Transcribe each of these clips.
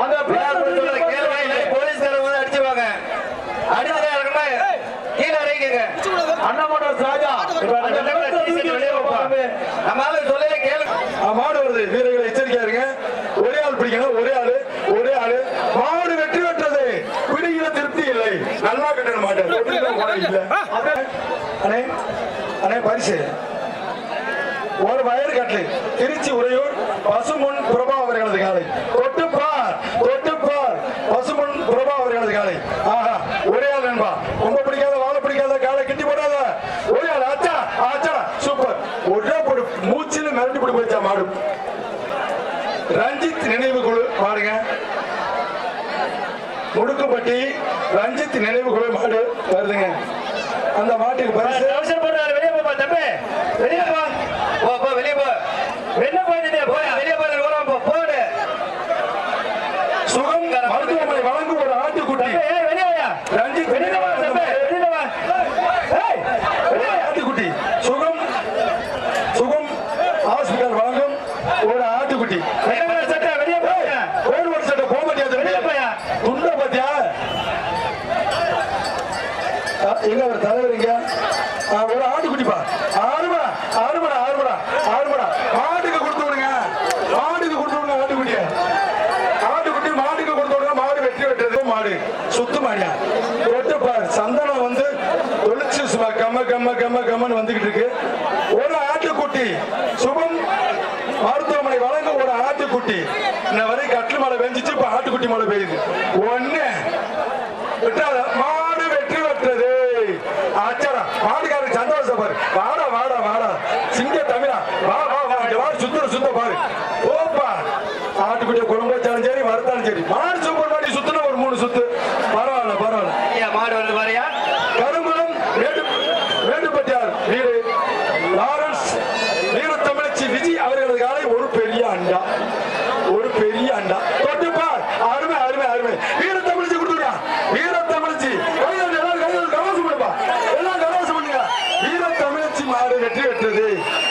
அந்த விழாக்குழு சொல்றதை கேளுங்க, இல்லை போலீஸ்காரங்க வந்து அடிச்சுவாங்க. அடிச்சுட்டா இருக்கணும்னா கீழே இறங்கிக்கங்க. அண்ணாமோட்டர் ராஜா இப்ப அந்த அந்த இடத்துல டீசல் வெளியே வைப்பா. நம்ம ஆளு சொல்லவே கேளுங்க. ஆ, மாடு வருது வீரர்களை எச்சரிக்கையா இருங்க ஒரே ஆள் பிடிக்கணும் ஒரே ஆளு ஒரே ஆளு மாடு வெற்றி பெற்றது பிடிக்கிற திருப்தி இல்லை நல்லா கட்டணும் மாட்டேன் அண்ணே அண்ணே பரிசு ஒரு வயர் கட்டளை திருச்சி உறையூர் பசுமுன் பிரபா அவர்களது காலை தொட்டுப்பார் தொட்டுப்பார் பசுமுன் பிரபா அவர்களது காலை ஆஹா ஒரே ஆள் நண்பா ரொம்ப பிடிக்காத வாழை பிடிக்காத காலை கிட்டி போடாத ஒரே ஆள் ஆச்சா ஆச்சா சூப்பர் ஒரே போடு மூச்சில் மிரட்டி போட்டு போயிடுச்சா மாடு ரஞ்சித் நினைவு குழு பாருங்க முடுக்குப்பட்டி ரஞ்சித் நினைவு குழு மாடு வருதுங்க அந்த மாட்டுக்கு பரிசு அவசரம் பண்றாரு, வெளியே போப்பா, தம்பி. வெளியே போ. போ, போ, வெளியே போ. வெளியே போயிட்டு போயா, வெளியே போய் ஓரம் போ, போடு. சுகம் மருத்துவமனை வழங்கும் ஒரு ஆட்டுக்குட்டி தம்பி, ஏய், வெளியே வாயா. ரஞ்சித் வெளியில வா, தம்பி, வெளியில வா. ஏய், வெளியே வா. ஆட்டுக்குட்டி சுகம் சுகம் ஹாஸ்பிட்டல் வழங்கும் ஒரு ஆட்டுக்குட்டி வெளியே வா, சட்டை, வெளியே போயா. ஓடு ஒரு சட்டை போக மாட்டியா வெளியே போயா. துண்ட பாத்தியா ஆ, எங்க ஒரு தலைவர் எங்க ஆ, ஒரு ஆட்டுக்குட்டிப்பா ஆறுமடா ஆறுமடா ஆறுமடா ஆறுமடா மாட்டுக்கு கொடுத்து விடுங்க மாட்டுக்கு கொடுத்து விடுங்க ஆட்டுக்குட்டிய ஆட்டுக்குட்டி மாட்டுக்கு கொடுத்து விடுங்க மாடு வெற்றி வெட்டுறது மாடு சுத்து மாடியா தொட்டுப்பார் சந்தனம் வந்து தொளிச்சு சும்மா கம்ம கம்ம கம்ம கம்மன்னு வந்துகிட்டு இருக்கு ஒரு ஆட்டுக்குட்டி சுபம் மருத்துவமனை வழங்க ஒரு ஆட்டுக்குட்டி இன்ன வரை கட்டில் மழை பெஞ்சிச்சு இப்ப ஆட்டுக்குட்டி மழை பெய்யுது ஒண்ணு விட்டாத மாடு வெற்றி பெற்றது ஆச்சாரா மாடுகாரன் சந்தோஷம் பாரு வாடா வாடா வாடா சிங்க தமிழா வா வா வா இங்க வா சுத்துற சுத்த பாரு ஓப்பா ஆட்டுக்குட்டிய குழம்பு வச்சாலும் சரி வறுத்தாலும் சரி மாடு சூப்பர் மாடி சுத்துன ஒரு மூணு சுத்து பரவாயில்ல பரவாயில்ல ஐயா, மாடு வருது பாருயா. கருங்குளம் மேட்டு மேட்டுப்பட்டியார் வீடு லாரன்ஸ் வீர தமிழச்சி விஜய் அவர்களது காலை ஒரு பெரிய அண்டா ஒரு பெரிய அண்டா தொட்டுப்பார் அருமை அருமை அருமை வீர தமிழச்சி கொடுத்துருக்கா வீர தமிழச்சி கையில் எல்லாரும் கையில் கவசம் பண்ணுப்பா எல்லாம் கவசம் பண்ணுங்க வீர தமிழச்சி மாடு வெற்றி பெற்றது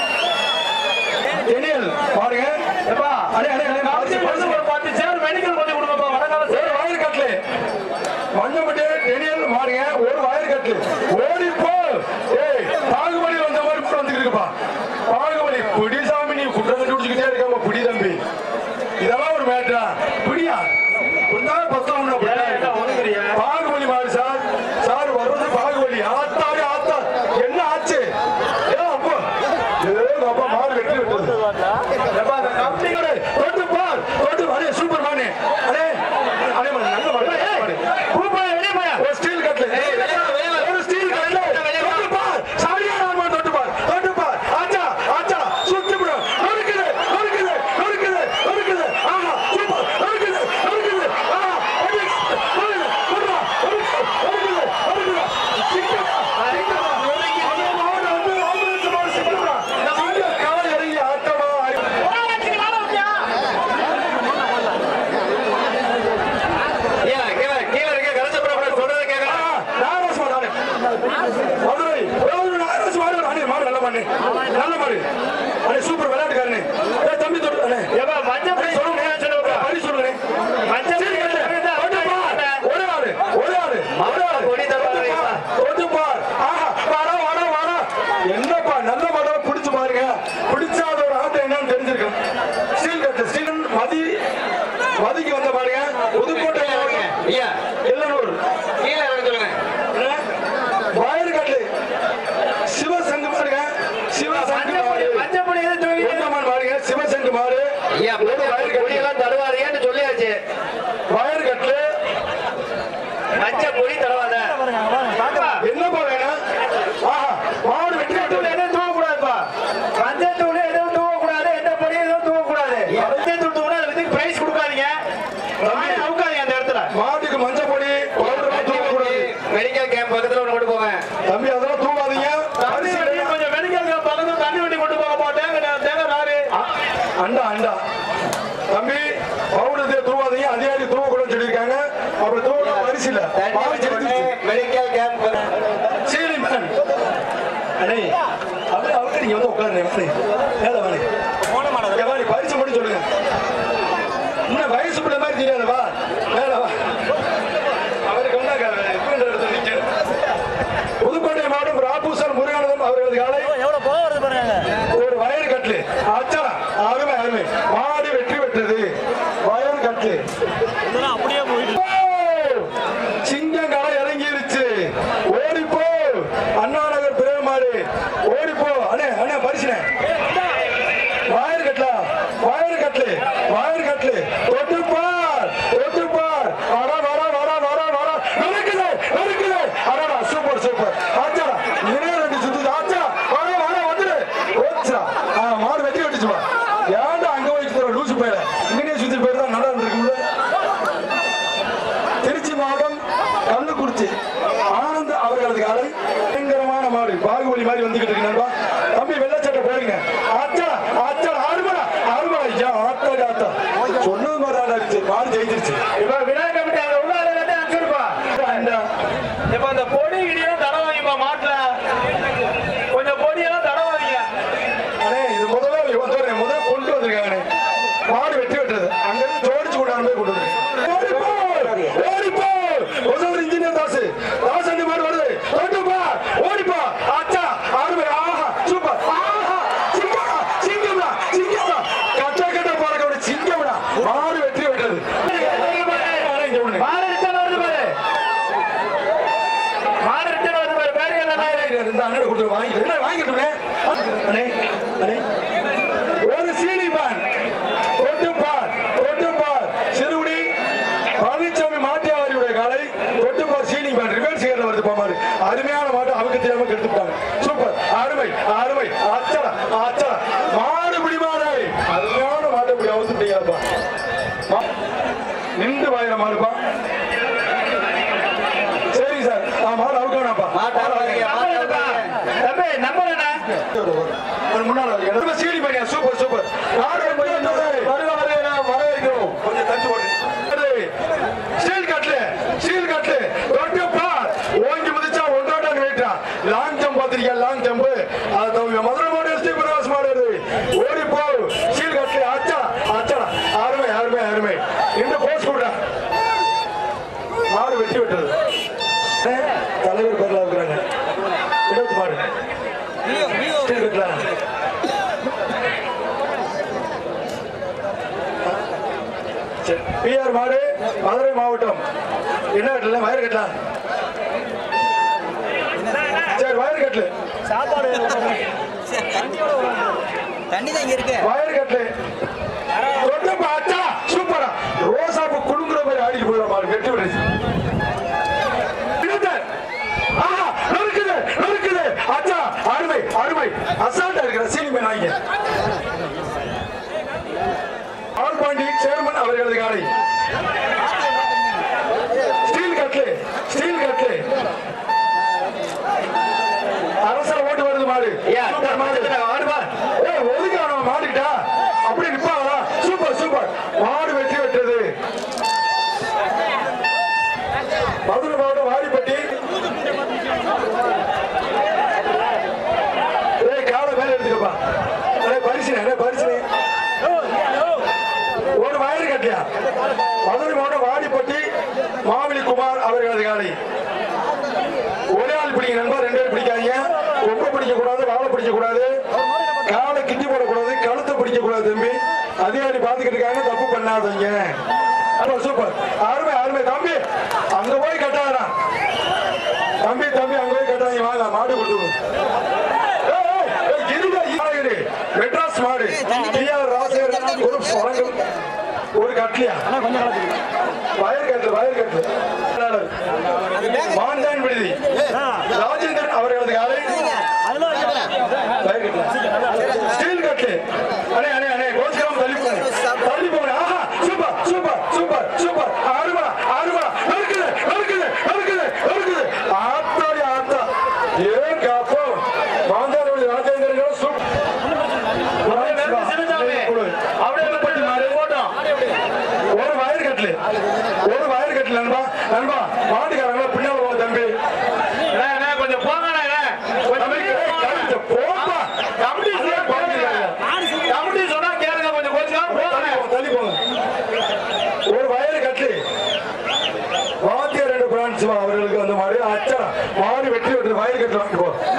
எனியல் பாருங்க எப்பா அடே அடே அடே பரிசு, பரிசு. ஒரு பத்து சேர் மெடிக்கல் கொஞ்சம் கொடுங்கப்பா, வடகால ஒரு சேர். வயர் கட்டலு மஞ்சப்பட்டி டெனியல் மாறுங்க ஒரு வயர் கட்டலு ஓடி போ ஏய் பாகுபலி வந்த மாதிரி கூட வந்துட்டு இருக்குப்பா பாகுபலி பிடி சாமி நீ குற்றம் கண்டுபிடிச்சுக்கிட்டே இருக்காம பிடி தம்பி இதெல்லாம் ஒரு மேட்டரா பிடியா கொஞ்சம் பத்தம் ஏன் என்ன ஒதுங்குறியா? பாகுபலி மாறு சார் சார் வர்றது பாகுபலி ஆத்தாடி ஆத்தா என்ன ஆச்சு ஏ அப்போ ஏ அப்பா மாறு வெட்டி விட்டது எப்பா, அந்த கம்பெனியோட தொட்டு பார் தொட்டு அடே சூப்பர் மானே அடே அடே மாடு, நல்ல மாடு நல்ல மாடு. கூப்பிடு, வெளியே போயா. ஒரு ஸ்டீல் கட்ல ஏய், வெளியே வா, வெளியே வா. ஒரு ஸ்டீல் கட்ல வெளியே வா. தொட்டு பார் சரியான மாடு தொட்டு பார் தொட்டு பார் ஆச்சா ஆச்சா சுத்தி விடு நொறுக்குது நொறுக்குது நொறுக்குது நொறுக்குது ஆஹா சூப்பர் நொறுக்குது நொறுக்குது ஆஹா அடி நொறுக்குது நொறுக்குது நொறுக்குது நொறுக்குது சிக்கமா சிக்கமா அந்த மாடு வந்து ஆம்புலன்ஸ் மாடு சிக்கமா சிங்க கால் இறங்கி ஆட்டமா ஐயா, கீழே, கீழே இருக்க கலசப்புறப்பட சொல்றதை கேட்கலாம். நாராஜ் மாடு மதுரை ஒரு நாராஜ் மாடு அண்ணே மாடு நல்ல மாடு நல்ல மாடு அண்ணே சூப்பர் விளையாட்டுக்காரனே ஏய் தம்பி தொட்டு அண்ணே ஏப்பா, மஞ்சள் அண்ணே, பை சொல்லுங்க சொல்லுங்க பரி சொல்லுங்க மஞ்சள் சரி, பை கட்டு. சொல்லுங்க. தொட்டு பார். ஒரே ஆளு ஒரே ஆளு ஒரே ஆளு கொடி தருவாரு. தொட்டு பார். தொட்டு பார் ஆஹா வாடா வாடா வாடா என்னப்பா நல்ல மாடா பிடிச்சு பாருங்க பிடிச்சா அது ஒரு ஆட்டம் என்னன்னு தெரிஞ்சிருக்கும் ஸ்டீல் கட்டு ஸ்டீல் மதி மதிக்கு வந்த பாருங்க புதுக்கோட்டை மாவட்டம் ஐயா, எல்லனூர் கீழே இறங்க சொல்லுங்க. வயறு கட்டு சிவசங்கு பாருங்க சிவசங்கு மஞ்சள் பொடி, மாடு மஞ்சள் பொடி எதுவும் தூக்கிட்டு ஒன்றமான் பாருங்க சிவசங்கு மாடு ஐயா, ஒரு மஞ்சள் வயறு பொடி கட்டு எல்லாம் தருவாதீங்கன்னு சொல்லியாச்சு. வயறு கட்டு மஞ்சள் பொடி தருவாத. பாப்பா, என்னப்பா வேணும் ஆஹா மாடு வெட்டி மஞ்சள் தூள் விட்டது எதுவும் தூவக்கூடாதுப்பா. மஞ்சள் தூள் எதுவும் தூவக்கூடாது, எந்த பொடியும் எதுவும் தூவக்கூடாது. மஞ்சள் தூள் தூவுனா அது வந்து prize கொடுக்காதீங்க. மாடை அவுக்காதீங்க அந்த இடத்துல. மாட்டுக்கு மஞ்சள் பொடி பவுடர் தூக்கக்கூடாது மெடிக்கல் கேம்ப் பக்கத்துல ஒண்ணு கொண்டு போவேன் தம்பி அதெல்லாம் தூவாதீங்க தண்ணி அரிசி வண்டி கொஞ்சம் மெடிக்கல் கேம்ப் பக்கத்துல தண்ணி வண்டி கொண்டு போக தேங்காய் தேங்காய் நாரு அண்டா அண்டா தம்பி பவுடர் தூவாதீங்க அதிகாரி தூவக்கூடாதுன்னு சொல்லியிருக்காங்க அப்புறம் தூவ அரிசி இல்ல மாடு செலுத்தி மெடிக்கல் கேம்ப் சரி மேன் அண்ணே அப்படியே அவங்க நீங்க வந்து உட்காருங்க வாணி ஏதா வாணி ஏ வாணி பரிசு மட்டும் சொல்லுங்க இன்னும் வயசு பிள்ளை மாதிரி தெரியாது வா கட்டு அப்படியே போயிட்டு சிங்கம் களை இறங்கிருச்சு ஓடிப்போ அண்ணா நகர் பிரேமாடு ஓடிப்போ அண்ணே அண்ணே பரிசுனே வாயர் கட்டலா வாயர் கட்டலு வாயர் கட்டலு தொட்டுப்பார் தொட்டுப்பார் வரா வரா வரா வரா வரா நடக்குது நடக்குது அடடா சூப்பர் சூப்பர் ஆச்சா இனே ரெண்டு சுத்து ஆச்சா வரா வரா வந்துரு ஓச்சா ஆ மாடு வெட்டி வெட்டிச்சுப்பா ஏன்டா அங்க போய் சுத்துற லூசு போயில இங்கே சுத்தி போயிட்டு தான் நல்லா இருந்திருக்கும்ல திருச்சி மாவட்டம் கள்ளக்குறிச்சி ஆனந்த் அவர்களது காலை பயங்கரமான மாடு பாகுபலி மாதிரி வந்துகிட்டு இருக்கு நண்பா தம்பி வெள்ளச்சட்டை போடுங்க ஆச்சா ஆச்சா ஆறுமடா ஆறுமடா ஐயா ஆத்தா ஆத்தா சொன்னது மாதிரி தான் இருந்துச்சு மாடு ஜெயிச்சிருச்சு இப்ப விநாயகர் கமிட்டி அங்க உள்ள ஆளு எல்லாத்தையும் அனுப்பிச்சுடுப்பா. இந்த இப்ப அந்த பொடி கிடியெல்லாம் தடவாங்கப்பா மாட்டுல கொஞ்சம் பொடியெல்லாம் தடவாங்க அண்ணே இது முதல்ல இவன் சொல்றேன் முதல்ல கொண்டு வந்திருக்காங்கண்ணே மாடு வெட்டி வெட்டுறது அங்க இருந்து ஜோடிச்சு கொண்டாந்து போய் கொண்டு வந்து ஓடிப்போ ஓடிப்போ முதல்வர் இன்ஜினியர் தாஸ் தாஸ் அந்த மாதிரி வருது ஓட்டுப்பா ஓடிப்பா ஆச்சா ஆறுமை ஆஹா சூப்பர் ஆஹா சிங்கம்டா சிங்கம்டா சிங்கம்டா கட்ட கட்ட போறக்க ஒரு சிங்கம்டா மாடு வெட்டி வெட்டுறது இங்க ஒண்ணு. மாடு ரிட்டர்ன் வருது பாரு மாடு ரிட்டர்ன் வருது பாரு பேரு என்ன இந்த அண்ணனை கொடுத்து வாங்கிட்டு என்ன வாங்கிட்டுனே அண்ணே அண்ணே ஒரு சீனி பான் தொட்டுப்பார் தொட்டுப்பார் சிறுகுடி பழனிசாமி மாட்டியாவாரியுடைய காலை தொட்டுப்பார் சீனி பான் ரிவர்ஸ் கேர்ல வருது போமாரு அருமையான மாட்டு அவங்க தெரியாம கெடுத்துட்டாங்க சூப்பர் அருமை அருமை ஆச்சடா ஆச்சடா மாடு பிடி மாடு அருமையான மாட்டை இப்படி அவுத்துட்டீங்கப்பா நின்று வாயில மாடுப்பா சரி சார் நான் மாடு அவுக்கணும்ப்பா தம்பி நம்பர் என்ன ஒரு முன்னால வைங்க. ரொம்ப சீனி பையன் சூப்பர் சூப்பர் நாடு போய் வந்தது. வருக வருக நான் வரவேற்கிறோம். கொஞ்சம் தட்டு போடு. அது, ஸ்டீல் கட்லு, ஸ்டீல் கட்லு. தொட்டு பார். ஓங்கி மிதிச்சா ஒன்றோட்டாங்க வெயிட்டா. லாங் ஜம்ப் பார்த்திருக்கியா, லாங் ஜம்ப்? அது தம்பி, மதுரை மாடு, எஸ் டி பிரகாஷ் மாடு அது. ஓடி போ. ஸ்டீல் கட்லு, அச்சா, அச்சா. அருமை, அருமை, அருமை. இந்த போஸ் கொடுடா. மாடு வெட்டி விட்டது தலைவர் பேர்ல இருக்கிறாங்க இருபத்தி மாடு ஸ்டீல் கட்லா பிஆர் மாடு மதுரை மாவட்டம் என்ன கட்டல வயர் கட்டலாம் சரி வயர் கட்டல சாப்பாடு தண்ணி தான் இங்க இருக்கு வயர் கட்டல தொட்டு பார்த்தா சூப்பரா ரோசாப்பு குடுங்குற மாதிரி ஆடிட்டு போயிட மாடு வெட்டி விடுச்சு இழுத்த. ஆஹா, நறுக்குது, நறுக்குது. அச்சா, அருமை அருமை அசால்ட்டா இருக்கிற சீனிமை நாய்ங்க ஆல்பாண்டி சேர்மன் அவர்களது காலை ஸ்டீல் கட்லு ஸ்டீல் கட்லு அரசர ஓட்டு வருது மாடு ஐயா, சூப்பர் மாடு ஆடு பார். ஏய் ஒதுங்க அவன் மாடுக்கிட்டா அப்படி நிப்பாங்களா சூப்பர் சூப்பர் மாடு வெற்றி வெட்டது மதுரை மாவட்டம் வாடிப்பட்டி ஏய் காலை மேல எடுத்துக்கப்பா அடே பரிசுனே அடே பரிசுனே ஒரு வயறு கட்டியா மதுரை மாவட்டம் வாடிப்பட்டி மாவிலி குமார் அவர்களது காலை ஒரே ஆள் பிடிங்க நண்பா ரெண்டு பேர் பிடிக்காதீங்க ரொம்ப பிடிக்க கூடாது வாழை பிடிக்க கூடாது காலை கிட்டி போடக்கூடாது கழுத்தை பிடிக்க கூடாது தம்பி அதிகாரி பாத்துக்கிட்டு இருக்காங்க தப்பு பண்ணாதீங்க அப்ப சூப்பர் அருமை அருமை தம்பி அங்க போய் கட்டாதடா தம்பி தம்பி அங்க போய் கட்டாதீங்க வாங்க மாடு கொடுத்துருவோம் ஏய், ஏய், ஏய், இருடா, இருடா, இரு. மெட்ராஸ் மாடு டிஆர் ராசேகர் குரூப் வழங்கும் ஒரு கட்லியா வயர் கட்டு வயர் கட்டு மாண்டான் விடுதி ராஜேந்திரன் அவர்களது காலை அதெல்லாம் வைக்கப்படாது. வயர் கட்டு ஸ்டீல் கட்டு அண்ணே அண்ணே அண்ணே கோச்சுக்காம தள்ளி போங்க தள்ளி போங்க ஆஹா சூப்பர் சூப்பர் சூப்பர் சூப்பர் ஆறுமா ஆறுமா நடக்குது நடக்குது நடக்குது நடக்குது ஆத்தாடி ஆத்தா ஏன் காப்போ மாந்தாடி ராஜேந்திரன் சூப்பர் அப்படியே வெறும் சின்னசாமி. அப்படியே வெறும் மாடு போட்டோம் ஒரு வயர் கட்டல ஒரு வயர் கட்டல நண்பா நண்பா மாட்டுக்காரங்களா பின்னால போங்க தம்பி அண்ணா, அண்ணா, கொஞ்சம் போங்கண்ணா, அண்ணா. கொஞ்சம் தம்பி, வெளியே போங்க. கழுத்தை போப்பா. கமிட்டி சொன்னா கேளுங்க. கமிட்டி சொன்னா கேளுங்க, கொஞ்சம் கோச்சுக்காம தள்ளி போங்க. போங்க, தள்ளி போங்க. ஒரு வயர் கட்டல வாத்தியார் ரெண்டு பிரான்ஸ் அவர்களுக்கு அந்த மாதிரி அச்சா மாடு வெட்டி வெட்டுற வயர் கட்டல வாங்கிட்டு போ